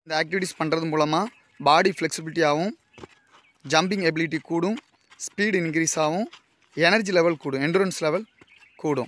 இந்த ஆக்டிவிட்டிஸ் பண்ணுறது மூலமாக பாடி ஃப்ளெக்சிபிலிட்டி ஆகும் ஜம்பிங் எபிலிட்டி கூடும் ஸ்பீடு இன்க்ரீஸ் ஆகும் எனர்ஜி லெவல் கூடும் என்ட்ரன்ஸ் லெவல் கூடும்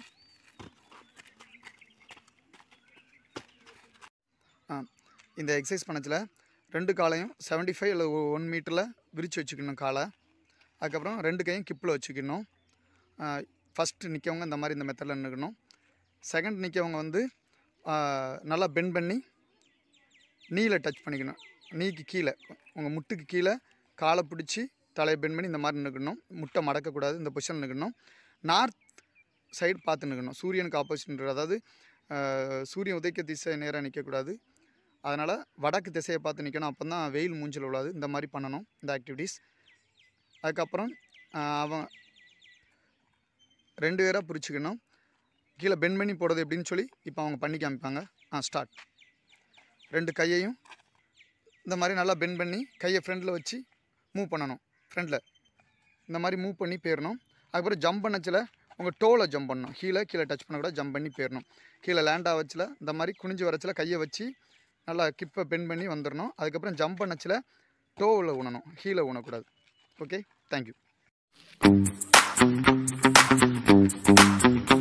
ஆ இந்த எக்ஸசைஸ் பண்ணச்சில் ரெண்டு காலையும் 75 ஃபைவ் இல்லை ஒன் மீட்டரில் விரித்து வச்சுக்கணும் காலை அதுக்கப்புறம் ரெண்டு கையும் கிப்பில் வச்சுக்கணும் ஃபஸ்ட்டு நிற்கவங்க இந்த மாதிரி இந்த மெத்தடில் நிற்கணும் செகண்ட் நிற்கவங்க வந்து ஆ, நல்லா பெண்ட் பண்ணி நீல டச் பண்ணிக்கணும் நீக்கு கீழே உங்கள் முட்டுக்கு கீழே காலை பிடிச்சி தலையை பெண்ட் பண்ணி இந்த மாதிரி நிற்கணும் முட்டை மடக்கக்கூடாது இந்த பொசிஷன் நிற்கணும் நார்த் சைடு பார்த்து நிற்கணும் சூரியனுக்கு ஆப்போசிட் அதாவது ஆஹ், சூரியன் உதைக்க திசை நேராக நிற்கக்கூடாது அதனால் வடக்கு திசையை பார்த்து நிற்கணும் அப்போ தான் வெயில் மூஞ்சில் விழாது இந்த மாதிரி பண்ணணும் இந்த ஆக்டிவிட்டீஸ் அதுக்கப்புறம் ஆஹ், அவன் ரெண்டு பேராக பிரிச்சுக்கணும் கீழே பெண்ட் பண்ணி போடுறது எப்படின்னு சொல்லி இப்போ அவங்க பண்ணி காமிப்பாங்க ஆ ஸ்டார்ட் ரெண்டு கையையும் இந்த மாதிரி நல்லா பெண்ட் பண்ணி கையை ஃப்ரண்டில் வச்சு மூவ் பண்ணணும் ஃப்ரண்டில் இந்த மாதிரி மூவ் பண்ணி போயிடணும் அதுக்கப்புறம் ஜம்ப் பண்ணச்சில் உங்கள் டோவில் ஜம்ப் பண்ணணும் கீழே கீழே டச் பண்ணக்கூடாது ஜம்ப் பண்ணி போயிடணும் கீழே லேண்ட் ஆகச்சில் இந்த மாதிரி குனிஞ்சு வரச்சில் கையை வச்சு நல்லா கிப்பை பெண்ட் பண்ணி வந்துடணும் அதுக்கப்புறம் ஜம்ப் பண்ணச்சில் டோவில் ஊனணும் கீழே ஊனக்கூடாது ஓகே தேங்க்யூ